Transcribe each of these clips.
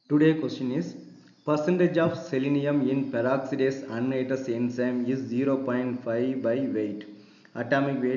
Today question is percentage of selenium in peroxidase anhydrous enzyme is 0.5 by weight. Atomic weight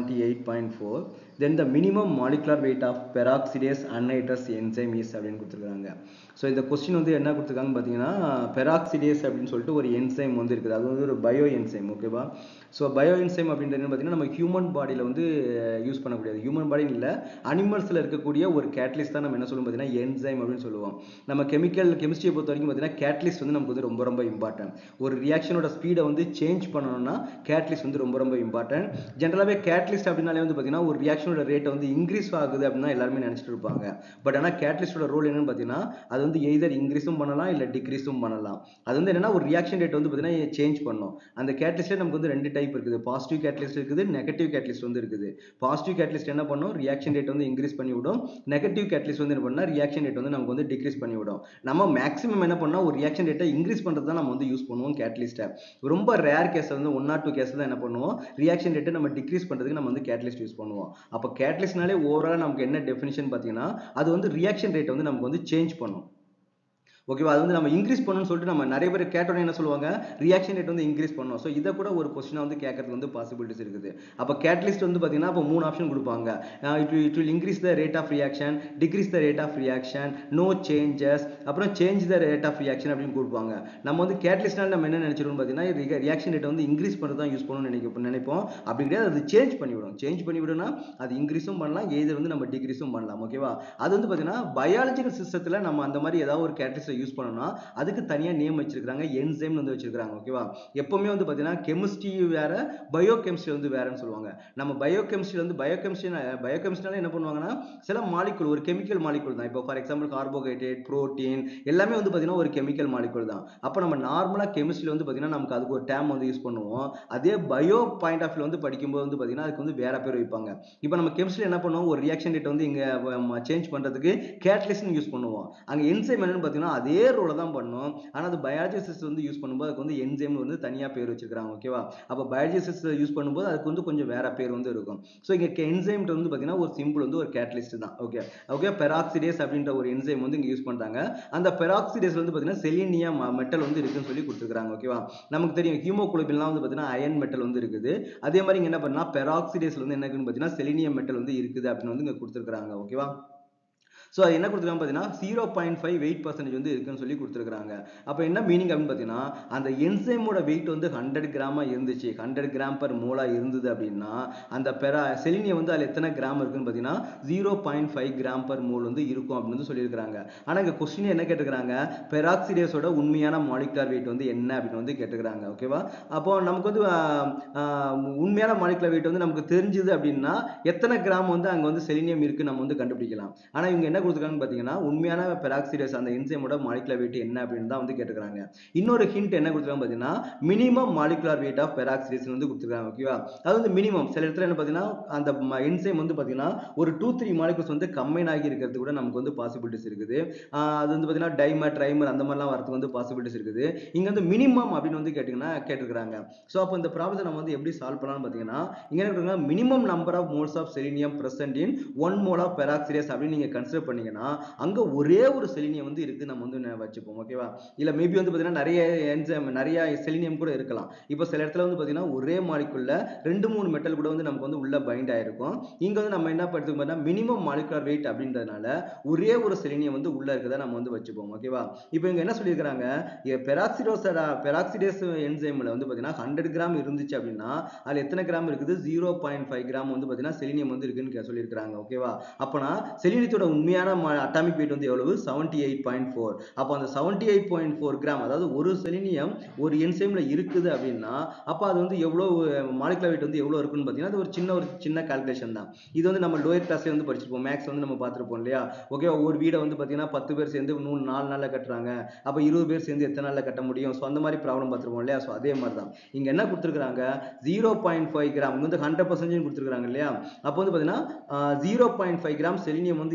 78.4. Then the minimum molecular weight of peroxidase anhydrous enzyme is அப்படின்னு கொடுத்துருக்காங்க so இந்த question வந்து என்ன கொடுத்துருக்காங்க பார்த்தீங்கன்னா peroxidase அப்படின்னு சொல்லிட்டு ஒரு என்சைம் வந்து இருக்குது அது வந்து ஒரு பயோ என்சைம் ஓகேவா ஸோ பயோ என்சைம் அப்படின்றது என்ன பார்த்தீங்கன்னா நம்ம ஹியூமன் பாடியில் வந்து யூஸ் பண்ணக்கூடியது ஹியூமன் பாடின்னு இல்லை அனிமல்ஸில் இருக்கக்கூடிய ஒரு கேட்லிஸ்ட் தான் நம்ம என்ன சொல்லுவோம் பார்த்தீங்கன்னா என்சைம் அப்படின்னு சொல்லுவோம் நம்ம கெமிக்கல் கெமிஸ்ட்ரியை பொறுத்த வரைக்கும் பார்த்தீங்கன்னா கேட்லிஸ்ட் வந்து நமக்கு வந்து ரொம்ப ரொம்ப இம்பார்ட்டன்ட் ஒரு ரியாக்ஷனோட ஸ்பீடை வந்து சேஞ்ச் பண்ணணும்னா கேட்லிஸ்ட் வந்து ரொம்ப ரொம்ப இம்பார்ட்டன்ட் ஜென்ரலாகவே கேட்லிஸ்ட் அப்படின்னாலே வந்து பார்த்தீங்கன்னா ஒரு ரியாக்ஷனோட ரேட் வந்து இன்க்ரீஸ் ஆகுது அப்படின்னா எல்லாருமே நினச்சிட்டு இருப்பாங்க பட் ஆனால் கேட்லிஸ்டோட ரோல் என்னன்னு பார்த்தீங்கன்னா அது வந்து எய்தர் இன்க்ரீஸும் பண்ணலாம் இல்லை டிக்ரீஸும் பண்ணலாம் அது வந்து என்னன்னா ஒரு ரியாக்ஷன் ரேட் வந்து பார்த்தீங்கன்னா சேஞ்ச் பண்ணும் அந்த கேட்லிஸ்ட்ல நமக்கு வந்து ரெண்டு டைப் இருக்குது பாசிட்டிவ் கேட்லிஸ்ட் இருக்குது நெகட்டிவ் கேட்லிஸ்ட் வந்து இருக்குது பாசிட்டிவ் கேட்லிஸ்ட் என்ன பண்ணும் ரியாக்ஷன் ரேட் வந்து இன்க்ரீஸ் பண்ணி விடும் நெகட்டிவ் கேட்லிஸ்ட் வந்து என்ன பண்ணா ரியாக்ஷன் ரேட் வந்து நமக்கு வந்து டிக்ரீஸ் பண்ணி விடும் நம்ம மேக்ஸிமம் என்ன பண்ணா ஒரு ரியாக்ஷன் ரேட்டை இன்க்ரீஸ் பண்ணுறது தான் நம்ம வந்து யூஸ் பண்ணுவோம் கேட்லிஸ்ட்டை ரொம்ப ரேர் கேஸ் வந்து ஒன் ஆர் டூ கேஸ் தான் என்ன பண்ணுவோம் ரியாக்ஷன் ரேட்டை நம்ம டிக்ரீஸ் பண்ணுறதுக்கு நம்ம வந்து கேட்லிஸ்ட் யூஸ் பண்ணுவோம் அப்போ கேட்லிஸ்ட்னாலே ஓவரால் நமக்கு என்ன டெஃபினிஷன் பார்த்தீங்கன்னா அது வந்து ரியாக்ஷன் ரேட் வந்து நமக்கு வந்து சேஞ்ச் பண்ணும் ஓகேவா அது வந்து நம்ம இன்க்ரீஸ் பண்ணணும்னு சொல்லிட்டு நம்ம நிறைய பேர் கேட்டோன்னே என்ன சொல்லுவாங்க ரியாக்ஷன் ரேட் வந்து இன்க்ரீஸ் பண்ணணும் ஸோ இதை கூட ஒரு கொஸ்டினாக வந்து கேட்கறதுக்கு வந்து பாசிபிலிட்டிஸ் இருக்குது அப்போ கேட்லிஸ்ட் வந்து பார்த்தீங்கன்னா அப்போ மூணு ஆப்ஷன் கொடுப்பாங்க it it will increase the rate of reaction decrease the rate of reaction no changes அப்புறம் change the rate of reaction அப்படின்னு கொடுப்பாங்க நம்ம வந்து கேட்லிஸ்ட்னால நம்ம என்ன நினைச்சிருக்கோம் பார்த்தீங்கன்னா ரியாக்ஷன் ரேட்டை வந்து இன்க்ரீஸ் பண்ணுறது தான் யூஸ் பண்ணணும்னு நினைக்க நினைப்போம் அப்படி கிடையாது அது சேஞ்ச் பண்ணிவிடும் சேஞ்ச் பண்ணிவிடும்னா அது இன்க்ரீஸும் பண்ணலாம் எது வந்து நம்ம டிக்ரீஸும் பண்ணலாம் ஓகேவா அது வந்து பார்த்தீங்கன்னா பயாலஜிக்கல் சிஸ்டத்தில் நம்ம அந்த மாதிரி ஏதாவது ஒரு கேட்லிஸ்ட்டை யூஸ் பண்ணோம்னா அதுக்கு தனியாக நேம் வச்சிருக்காங்க என்சைம்னு வந்து வச்சிருக்காங்க ஓகேவா எப்பவுமே வந்து பார்த்தீங்கன்னா கெமிஸ்ட்ரி வேற பயோ கெமிஸ்ட்ரி வந்து வேறன்னு சொல்லுவாங்க நம்ம பயோ கெமிஸ்ட்ரி வந்து பயோ கெமிஸ்ட்ரி பயோ கெமிஸ்ட்ரினால என்ன பண்ணுவாங்கன்னா சில மாலிகுல் ஒரு கெமிக்கல் மாலிகுல் தான் இப்போ ஃபார் எக்ஸாம்பிள் கார்போஹைட்ரேட் புரோட்டீன் எல்லாமே வந்து பார்த்தீங்கன்னா ஒரு கெமிக்கல் மாலிகுல் தான் அப்போ நம்ம நார்மலாக கெமிஸ்ட்ரியில் வந்து பார்த்தீங்கன்னா நமக்கு அதுக்கு ஒரு டேம் வந்து யூஸ் பண்ணுவோம் அதே பயோ பாயிண்ட் ஆஃப் வியூ வந்து படிக்கும்போது வந்து பார்த்தீங்கன்னா அதுக்கு வந்து வேற பேர் வைப்பாங்க இப்போ நம்ம கெமிஸ்ட்ரி என்ன பண்ணுவோம் ஒரு ரியாக்ஷன் ரேட் வந்து இங்கே சேஞ்ச் பண்ணுறதுக்கு கேட்லிஸ்ட்னு யூஸ் பண்ணுவோம் அங்கே என்சைம் என்னன்னு பார்த்தீங்கன்னா அதே ரோலை தான் பண்ணும் ஆனால் அது பயாலஜிசிஸ்ட் வந்து யூஸ் பண்ணும்போது அதுக்கு வந்து என்சைம் வந்து தனியாக பேர் வச்சிருக்காங்க ஓகேவா அப்போ பயாலஜிசிஸ்ட் யூஸ் பண்ணும்போது அதுக்கு வந்து கொஞ்சம் வேற பேர் வந்து இருக்கும் ஸோ இங்கே என்சைம் வந்து பார்த்தீங்கன்னா ஒரு சிம்பிள் வந்து ஒரு கேட்டலிஸ்ட் தான் ஓகே ஓகே பெராக்சிடேஸ் அப்படின்ற ஒரு என்சைம் வந்து இங்கே யூஸ் பண்ணுறாங்க அந்த பெராக்சிடேஸ் வந்து பார்த்தீங்கன்னா செலினியா மெட்டல் வந்து இருக்குன்னு சொல்லி கொடுத்துருக்காங்க ஓகேவா நமக்கு தெரியும் ஹீமோகுளோபின்லாம் வந்து பார்த்தீங்கன்னா அயன் மெட்டல் வந்து இருக்குது அதே மாதிரி இங்கே என்ன பண்ணா பெராக்சிடேஸ் வந்து என்ன இருக்குன்னு பார்த்தீங்கன்னா செலினியம் மெட்டல் வந்து இருக்குது அப்படின்னு வந்து இங்கே கொடுத்துருக்காங்க ஓகேவா ஸோ அது என்ன கொடுத்துருக்காங்க பார்த்தீங்கன்னா zero point five weight percentage வந்து இருக்குன்னு சொல்லி கொடுத்துருக்காங்க அப்போ என்ன மீனிங் அப்படின்னு பார்த்தீங்கன்னா அந்த என்சைமோட வெயிட் வந்து ஹண்ட்ரட் கிராமாக இருந்துச்சு ஹண்ட்ரட் கிராம் பர் மோலா இருந்தது அப்படின்னா அந்த பெரா செலினியம் வந்து அதில் எத்தனை கிராம் இருக்குன்னு பார்த்தீங்கன்னா zero point five gram per mole வந்து இருக்கும் அப்படின்னு வந்து சொல்லியிருக்காங்க ஆனால் இங்கே கொஸ்டின் என்ன கேட்டுக்கிறாங்க பெராக்சிடேஸோட உண்மையான மாலிகுலர் வெயிட் வந்து என்ன அப்படின்னு வந்து கேட்டுக்கிறாங்க ஓகேவா அப்போ நமக்கு வந்து உண்மையான மாலிகுலர் வெயிட் வந்து நமக்கு தெரிஞ்சுது அப்படின்னா எத்தனை கிராம் வந்து அங்கே வந்து செலினியம் இருக்கு நம்ம வந்து கண்டுபிடிக்கலாம் ஆனால் இவங்க என்ன கொடுத்துருக்காங்கன்னு பார்த்தீங்கன்னா உண்மையான பெராக்சிடேஸ் அந்த என்சைமோட மாலிகுலர் வெயிட் என்ன அப்படின்னு தான் வந்து கேட்டுக்கிறாங்க இன்னொரு ஹிண்ட் என்ன கொடுத்துருக்காங்க பார்த்தீங்கன்னா minimum molecular weight of peroxidase வந்து கொடுத்துருக்காங்க ஓகேவா அது வந்து மினிமம் சில இடத்துல என்ன பார்த்தீங்கன்னா அந்த என்சைம் வந்து பார்த்தீங்கன்னா ஒரு டூ த்ரீ மாலிகுல்ஸ் வந்து கம்பைன் ஆகி இருக்கிறது கூட நமக்கு வந்து பாசிபிலிட்டிஸ் இருக்குது அது வந்து பார்த்தீங்கன்னா டைமர் ட்ரைமர் அந்த மாதிரிலாம் வரதுக்கு வந்து பாசிபிலிட்டிஸ் இருக்குது இங்கே வந்து மினிமம் அப்படின்னு வந்து கேட்டிங்கன்னா கேட்டிருக்காங்க ஸோ அப்போ இந்த ப்ராப்ளத்தை நம்ம வந்து எப்படி சால்வ் பண்ணலாம்னு பார்த்தீங்கன்னா இங்கே என்ன minimum number of moles of selenium present in one mole of peroxidase அப்படின்னு நீங்கள் கன்சிடர் பண்ணீங்கன்னா அங்கே ஒரே ஒரு செலினியம் வந்து இருக்குது நம்ம வந்து வச்சுப்போம் ஓகேவா இல்லை மேபி வந்து பார்த்தீங்கன்னா நிறைய என்சைம் நிறைய செலினியம் கூட இருக்கலாம் இப்போ சில இடத்துல வந்து பார்த்தீங்கன்னா ஒரே மாலிக்குள்ள ரெண்டு மூணு மெட்டல் கூட வந்து நமக்கு வந்து உள்ள பைண்ட் ஆயிருக்கும் இங்கே வந்து நம்ம என்ன பண்ணுறதுக்கு பார்த்தீங்கன்னா மினிமம் மாலிகுலர் வெயிட் அப்படின்றதுனால ஒரே ஒரு செலினியம் வந்து உள்ள இருக்கதை நம்ம வந்து வச்சுப்போம் ஓகேவா இப்போ இங்கே என்ன சொல்லியிருக்கிறாங்க பெராக்சிடோஸ் பெராக்சிடேஸ் என்சைமில் வந்து பார்த்தீங்கன்னா ஹண்ட்ரட் கிராம் இருந்துச்சு அப்படின்னா அதில் எத்தனை கிராம் இருக்குது ஜீரோ பாயிண்ட் ஃபைவ் கிராம் வந்து பார்த்தீங்கன்னா செலினியம் வந்து இருக்குன்னு சொல்லியிருக்காங்க ஓகேவா அப்போனா செலினியத்தோட உண்மையான அட்டாமிக் வெயிட் வந்து எவ்வளவு செவன்டி எயிட் பாயிண்ட் ஃபோர் அப்போ அந்த seventy eight point four gram அதாவது ஒரு செலினியம் ஒரு என்சைம்ல இருக்குது அப்படின்னா அப்போ அது வந்து எவ்வளோ மாலிகுலர் வெயிட் வந்து எவ்வளோ இருக்குன்னு பார்த்தீங்கன்னா அது ஒரு சின்ன ஒரு சின்ன கால்குலேஷன் தான் இது வந்து நம்ம லோயர் கிளாஸ்லேயே வந்து படிச்சிருப்போம் மேக்ஸ் வந்து நம்ம பார்த்துருப்போம் இல்லையா ஓகே ஒரு வீடை வந்து பார்த்தீங்கன்னா பத்து பேர் சேர்ந்து நூறு நாலு நாளில் கட்டுறாங்க அப்போ இருபது பேர் சேர்ந்து எத்தனை நாளில் கட்ட முடியும் ஸோ அந்த மாதிரி ப்ராப்ளம் பார்த்துருப்போம் இல்லையா ஸோ அதே மாதிரி தான் இங்கே என்ன கொடுத்துருக்காங்க ஜீரோ பாயிண்ட் ஃபைவ் கிராம் வந்து ஹண்ட்ரட் பர்சன்டேஜ் கொடுத்துருக்காங்க இல்லையா அப்போ வந்து பார்த்தீங்கன்னா zero point five gram selenium வந்து இருக்கும்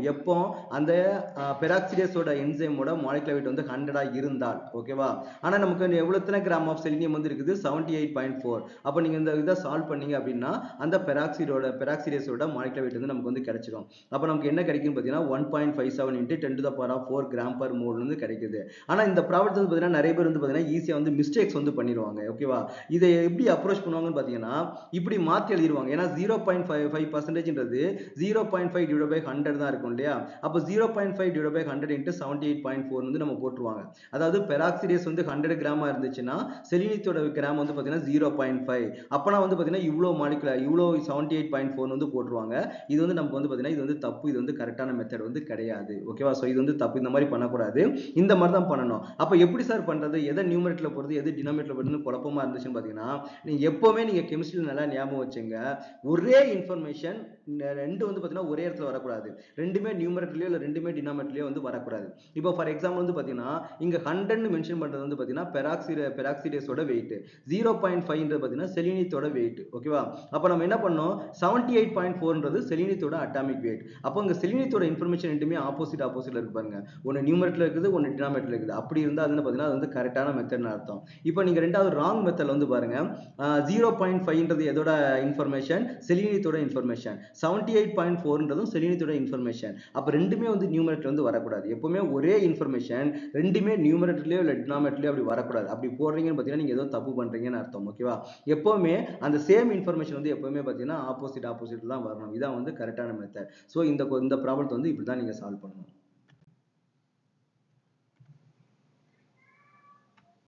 எப்போ அந்த பெராக்சிடேஸோட என்சைமோட மாலிகுலர் weight வந்து ஹண்ட்ரடா இருந்தால் ஓகேவா ஆனா நமக்கு வந்து எவ்வளவு எத்தனை கிராம் ஆஃப் செலினியம் வந்து இருக்குது செவன்டி எயிட் பாயிண்ட் ஃபோர் அப்போ நீங்க இந்த இதை சால்வ் பண்ணீங்க அப்படின்னா அந்த பெராக்சிடோட பெராக்சிடேஸோட மாலிகுலர் weight வந்து நமக்கு வந்து கிடைச்சிடும் அப்போ நமக்கு என்ன கிடைக்கும் பார்த்தீங்கன்னா one point five seven into ten to the power of four gram per mole வந்து கிடைக்குது ஆனா இந்த ப்ராப்ளத்தை வந்து பார்த்தீங்கன்னா நிறைய பேர் வந்து பார்த்தீங்கன்னா ஈஸியாக வந்து மிஸ்டேக்ஸ் வந்து பண்ணிடுவாங்க ஓகேவா இதை எப்படி அப்ரோச் பண்ணுவாங்கன்னு பார்த்தீங்கன்னா இப்படி மாற்றி எழுதிடுவாங்க ஏன்னா ஜீரோ பாயிண்ட் ஃபைவ் ஃபைவ் பர்சன்டேஜ்ன்றது zero point five divide by hundred தான் இருக்கும் இல்லையா அப்போ zero point five divide by hundred into seventy eight point four வந்து நம்ம போட்டுருவாங்க அதாவது பெராக்சிடேஸ் வந்து ஹண்ட்ரட் கிராமா இருந்துச்சுன்னா செலினியத்தோட கிராம் வந்து பார்த்தீங்கன்னா ஜீரோ பாயிண்ட் ஃபைவ் அப்போனா வந்து பார்த்தீங்கன்னா இவ்வளோ மாலிகுலர் இவ்வளோ செவன்டி எயிட் பாயிண்ட் ஃபோர் வந்து போட்டுருவாங்க இது வந்து நமக்கு வந்து பார்த்தீங்கன்னா இது வந்து தப்பு இது வந்து கரெக்டான மெத்தட் வந்து கிடையாது ஓகேவா ஸோ இது வந்து தப்பு இந்த மாதிரி பண்ணக்கூடாது இந்த மாதிரி தான் பண்ணணும் அப்போ எப்படி சார் பண்றது எதை நியூமரேட்டில் போகிறது எது டினாமேட்டில் போடுறது குழப்பமா இருந்துச்சுன்னு பார்த்தீங்கன்னா நீங்க எப்பவுமே நீங்க கெமிஸ்ட்ரியில் நல்லா ஞாபகம் வச்சுங்க ஒரே இன்ஃபர்மேஷன் ரெண்டு வந்து பார்த்தீங்கன்னா ஒரே இடத்துல வரக்கூடாது ரெண்டுமே நியூமரேட்டர்லயோ இல்லை ரெண்டுமே டினாமேட்டர்லயோ வந்து வரக்கூடாது இப்போ ஃபார் எக்ஸாம்பிள் வந்து பார்த்தீங்கன்னா இங்க ஹண்ட்ரட்னு மென்ஷன் பண்றது வந்து பார்த்தீங்கன்னா பெராக்சிட பெராக்சிடேஸோட வெயிட் ஜீரோ பாயிண்ட் ஃபைவ்ன்றது பார்த்தீங்கன்னா செலினியத்தோட வெயிட் ஓகேவா அப்போ நம்ம என்ன பண்ணோம் செவன்டி எயிட் பாயிண்ட் ஃபோர்ன்றது செலினியத்தோட அட்டாமிக் வெயிட் அப்போ இங்க செலினியத்தோட இன்ஃபர்மேஷன் ரெண்டுமே ஆப்போசிட் ஆப்போசிட்ல இருக்கு பாருங்க ஒன்று நியூமரேட்டில் இருக்குது ஒன்று டினாமேட்டில் இருக்குது அப்படி இருந்தால் அது பார்த்தீங்கன்னா அது வந்து கரெக்டான மெத்தட்னு அர்த்தம் இப்போ நீங்க ரெண்டாவது ராங் மெத்தட்ல வந்து பாருங்க ஜீரோ பாயிண்ட் ஃபைவ்ன்றது எதோட இன்ஃபர்மேஷன் செலினியத்தோட இன்ஃபர்மேஷன் செவன்டி எயிட் பாயிண்ட் ஃபோர்ன்றதும் செலினியத்தோட இன்ஃபர்மேஷன் அப்போ ரெண்டுமே வந்து நியூமரேட்டர் வந்து வரக்கூடாது எப்பவுமே ஒரே இன்ஃபர்மேஷன் ரெண்டுமே நியூமரேட்டர்லயோ இல்லை டினாமேட்டர்லயோ அப்படி வரக்கூடாது அப்படி போடுறீங்கன்னு பார்த்தீங்கன்னா நீங்க ஏதோ தப்பு பண்றீங்கன்னு அர்த்தம் ஓகேவா எப்பவுமே அந்த சேம் இன்ஃபர்மேஷன் வந்து எப்பவுமே பார்த்தீங்கன்னா ஆப்போசிட் ஆப்போசிட் தான் வரணும் இதான் வந்து கரெக்டான மெத்தட் ஸோ இந்த இந்த ப்ராப்ளத்தை வந்து இப்படி தான் நீங்க சால்வ் பண்ணணும்